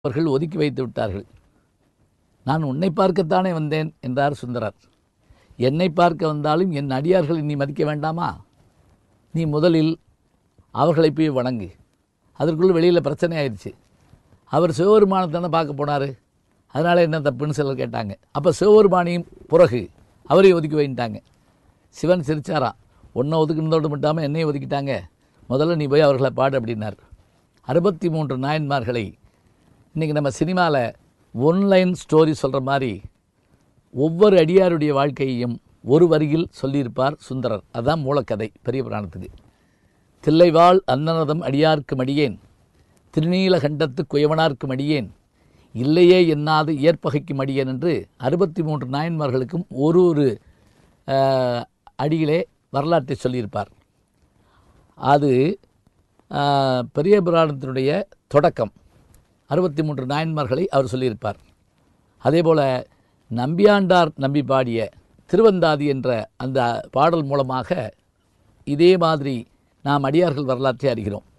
அவர்கள் ஒதுக்கி வைத்து விட்டார்கள் நான் உன்னை பார்க்கத்தானே வந்தேன் என்றார் சுந்தரர் என்னை பார்க்க வந்தாலும் என் அடியார்களை நீ மதிக்க வேண்டாமா நீ முதலில் அவர்களை போய் வணங்கு அதற்குள்ள வெளியில் பிரச்சனை ஆயிடுச்சு அவர் சிவபெருமானை தானே பார்க்க போனார் அதனால் என்ன தப்புன்னு சிலர் கேட்டாங்க அப்போ சிவபெருமானையும் பிறகு அவரையும் ஒதுக்கி வைட்டாங்க சிவன் சிரிச்சாராம் ஒன்றை ஒதுக்குனதோடு மட்டும் என்னையும் ஒதுக்கிட்டாங்க முதல்ல நீ போய் அவர்களை பாடு அப்படின்னார் அறுபத்தி மூன்று நாயன்மார்களை இன்றைக்கி நம்ம சினிமாவில் ஒன்லைன் ஸ்டோரி சொல்கிற மாதிரி ஒவ்வொரு அடியாருடைய வாழ்க்கையையும் ஒரு வரியில் சொல்லியிருப்பார் சுந்தரர் அதுதான் மூலக்கதை பெரிய புராணத்துக்கு தில்லைவாள் அன்னனதம் அடியார்க்கு மடியேன் திருநீலகண்டத்து குயவனார்க்கு மடியேன் இல்லையே எண்ணாது ஏற்பகைக்கு மடியேன் என்று அறுபத்தி மூன்று நாயன்மார்களுக்கும் ஒரு ஒரு ஆஹ், அடியிலே வரலாற்றை சொல்லியிருப்பார் அது ஆஹ், பெரிய புராணத்தினுடைய தொடக்கம் அறுபத்தி மூன்று நாயன்மார்களை அவர் சொல்லியிருப்பார் அதேபோல் நம்பியாண்டார் நம்பி பாடிய திருவந்தாதி என்ற அந்த பாடல் மூலமாக இதே மாதிரி நாம் அடியார்கள் வரலாற்றை அறிகிறோம்